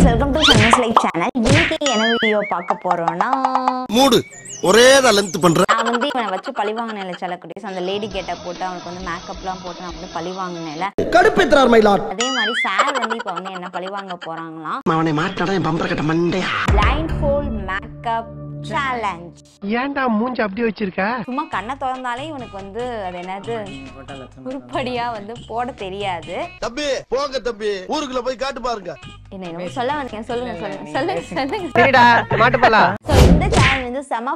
Welcome to suns life channel இன்னைக்கு என்ன video பார்க்க போறோம்னா மூடு ஒரே தான் லென்த் பண்ற நான் வந்து இவனை வச்சு பழி வாங்கினேன் செல்லக்குட்டீஸ் அந்த லேடி கேட்ட போட்டு அவனுக்கு வந்து மேக்கப்லாம் போட்டு நான் வந்து பழி வாங்கினேன்ல கடுப்பேத்துறார் மயிலாட் அதே மாதிரி சார் வந்து இப்போ வந்து என்ன பழி வாங்க போறாங்களாம் அவனை மாட்டாடா என் பம்பர கட்ட மண்டையா பிளைண்ட் ஃபோல் மேக்கப் சேலஞ்ச் ஏன்டா மூஞ்சி அப்படி வச்சிருக்க சும்மா கண்ணை திறந்தாலே இவனுக்கு வந்து அது என்னது உருப்படியா வந்து போட தெரியாது தம்பி போங்க தம்பி ஊருக்குள்ள போய் காட்டு பாருங்க என்ன என்னமோ சொல்ல வந்தீங்க சொல்லுங்க சொல்லுங்க சொல்லுங்க சொல்லுங்க சரிடா மாட்டுப்பலா ஸோ இந்த சேனல் வந்து செம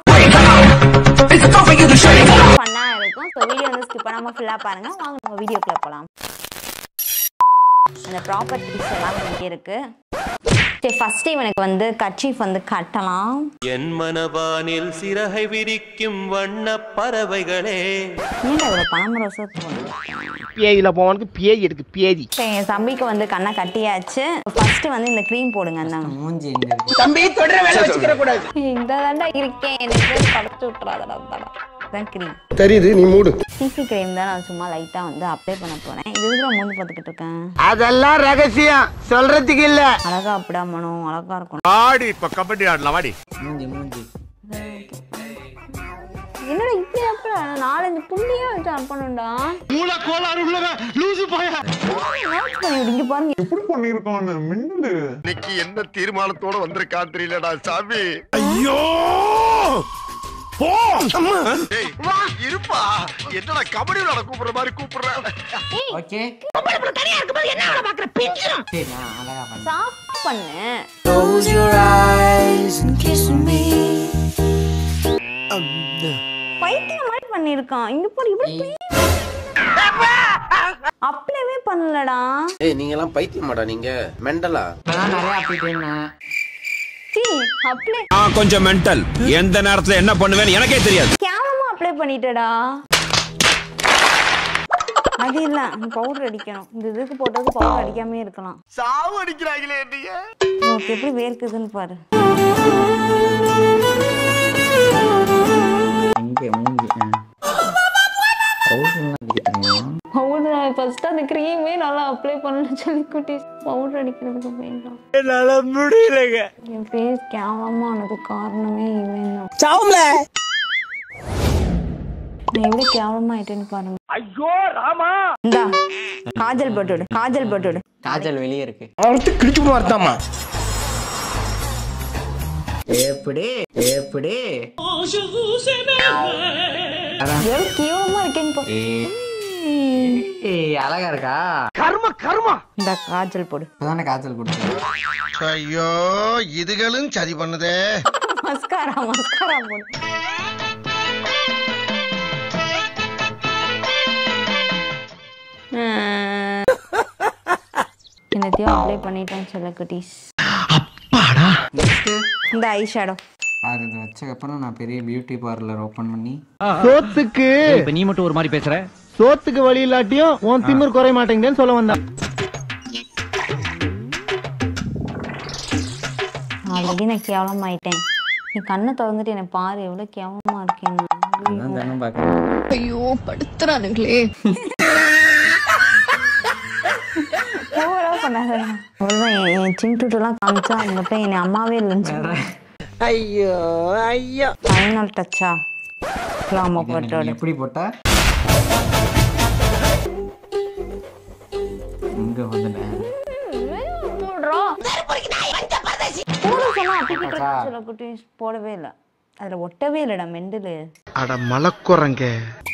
ஃபன்னா இருக்கும் ஸோ வீடியோ வந்து ஸ்கிப் பண்ணாம ஃபுல்லா பாருங்க வாங்க நம்ம வீடியோக்குள்ள போலாம் அந்த ப்ராப்பர்ட்டிஸ் எல்லாம் இங்கே இருக்கு சரி ஃபர்ஸ்ட் இவனுக்கு வந்து கர்ச்சீஃப் வந்து கட்டலாம் என் மனவானில் சிறகை விரிக்கும் வண்ண பறவைகளே ஏன்டா இவ்வளோ பணம் ரசத்து பேயில போவனுக்கு பேய் எடுக்கு பேதி சரி என் தம்பிக்கு வந்து கண்ணை கட்டியாச்சு ஃபர்ஸ்ட் வந்து இந்த க்ரீம் போடுங்க அந்த தம்பி தொடர வேலை வச்சுக்கிற கூடாது இந்த தாண்டா இருக்கேன் எனக்கு படைச்சு விட்டுறாதடா தான் க்ரீம் தெரியுது நீ மூடு சிசி க்ரீம் தான் நான் சும்மா லைட்டாக வந்து அப்ளை பண்ண போறேன் இது எதுக்கு நான் மூஞ்சி பார்த்துக்கிட்டு இருக்கேன் அதெல்லாம் ரகசியம் சொல்றதுக்கு இல்ல அழகா அப்படியா மனம் அழகா இருக்கணும் ஆடி இப்ப கபடி ஆடலாம் வாடி என்னடா இப்படி அப்படா நாலஞ்சு புள்ளியா வச்சு அனுப்பணும்டா இங்க பாருங்க இன்னைக்கு என்ன தீர்மானத்தோட வந்திருக்கான் தெரியலடா சாமி ஐயோ போ டேய், இருப்பா என்னடா கபடி விளையாட கூப்பிடுற மாதிரி கூப்பிடுற சாஃப்ட் பண்ணு பைத்தியம் மாதிரி பண்ணிருக்கான் இங்க பாரு இப்படி அப்ளைவே பண்ணலடா ஏய் நீங்க எல்லாம் பைத்தியமாடா நீங்க மெண்டலா சீ அப்ளை நான் கொஞ்சம் மென்டல் எந்த நேரத்துல என்ன பண்ணுவேன்னு எனக்கே தெரியாது கேவலமா அப்ளை பண்ணிட்டடா அது இல்ல பவுடர் அடிக்கணும் இந்த இதுக்கு போட்டதுக்கு பவுடர் அடிக்காம இருக்கலாம் சாவு அடிக்கிறாங்களே நீங்க உனக்கு எப்படி வேர்க்குதுன்னு பாரு பவுடர் ஃபர்ஸ்ட் அந்த க்ரீமே நல்லா அப்ளை பண்ணணும்னு சொல்லி குட்டி பவுடர் அடிக்கிறதுக்கு வேண்டாம் என்னால முடியலங்க என் ஃபேஸ் கேவலமா ஆனது காரணமே இவன் தான் சாவும்ல நான் எவ்வளவு கேவலமா ஆயிட்டேன்னு பாருங்க ஐயோ ராமா இந்தா காஜல் போட்டுவிடு காஜல் போட்டுவிடு காஜல் வெளியே இருக்கு அவர்த்து கிழிச்சு போவார்த்தாமா எப்படி எப்படி எவ்வளவு கேவலமா இருக்கேன்னு பாரு ஏய் அழகா இருக்கா கர்ம கர்மா இந்த காஜல் போடு இப்பதானே காய்ச்சல் கொடுத்தேன் ஐயோ இதுகளும் சரி பண்ணுதே மஸ்காரா மஸ்காரா போடு ஆஹ். என்னத்தையும் அப்ளை பண்ணிட்டேன் சொல்ல குட்டீஸ் இந்த ஐ ஷேடோ அது இது வச்சக்கப்புறம் நான் பெரிய பியூட்டி பார்லர் ஓபன் பண்ணி சோத்துக்கு இப்ப நீ மட்டும் ஒரு மாதிரி பேசுற சோத்துக்கு வழி இல்லாட்டியும் உன் திமிர் குறைய மாட்டேங்குதுன்னு சொல்ல வந்தா ஆல்ரெடி நான் கேவலமாயிட்டேன் நீ கண்ணை திறந்துட்டு என்னை பாரு எவ்வளவு கேவலமா இருக்கேன் அதான் தினம் பார்க்குறேன் ஓவரா பண்ணாத அவ்வளவுதான் என் என் சின்ட்டுலாம் காமிச்சா அது மட்டும் என்னை அம்மாவே இல்லைன்னு ஐயோ ஐயோ ஃபைனல் டச்சா அம்மா நீ போட்டோட எப்படி போட்டா இங்க வந்துட்டேன் போடவே இல்லை அதுல ஒட்டவே இல்லடா மெண்டலு அட மலக்குறங்க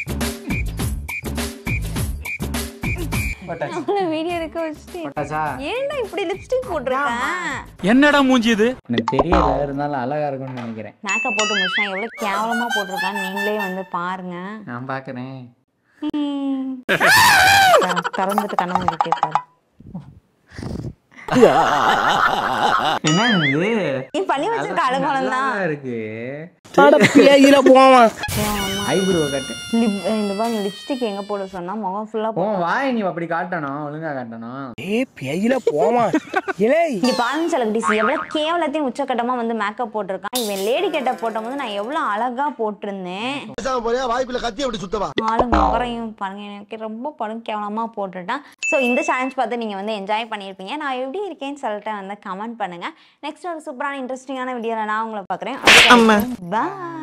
வீடியோ எடுக்க வச்சுட்டு போட்டாச்சா ஏன்டா இப்படி லிப்ஸ்டிக் போட்டிருக்கேன் என்னடா மூஞ்சி இது எனக்கு தெரியல இருந்தாலும் அழகா இருக்கும்னு நினைக்கிறேன் மேக்கப் போட்டு முடிச்சா எவ்வளவு கேவலமா போட்டிருக்கான்னு நீங்களே வந்து பாருங்க நான் பாக்குறேன் ம். த- திறந்துட்டு கண்ண மூடி கேட்பாரு என்ன இது நீ பண்ணி வச்சிருக்க அழகுலம் தான் நல்லா இருக்கு ஐப்ரோ கட்டு லிப் இந்த மாதிரி லிப்ஸ்டிக் எங்க போட சொன்னா முகம் ஃபுல்லா ஓ வாய் நீ அப்படி காட்டணும் ஒழுங்கா காட்டணும் இங்க பாருங்க செலக்டிஸ் எவ்வளவு கேவலத்தையும் உச்சக்கட்டமா வந்து மேக்கப் போட்டிருக்கான் இவன் லேடி கெட்ட போட்ட போது நான் எவ்வளவு அழகா போட்டிருந்தேன் பேசாம போறியா வாய்ப்புல கத்தி அப்படி சுத்தவா ஆளுங்க முகரையும் பாருங்க எனக்கு ரொம்ப படம் கேவலமா போட்டுட்டேன் ஸோ இந்த சேலஞ்ச் பார்த்து நீங்க வந்து என்ஜாய் பண்ணியிருப்பீங்க நான் எப்படி இருக்கேன்னு சொல்லிட்டு வந்து கமெண்ட் பண்ணுங்க நெக்ஸ்ட் ஒரு சூப்பரான இன்ட்ரெஸ்டிங்கான வீடியோல நான் உங்களை பார்க்குறேன் பாய்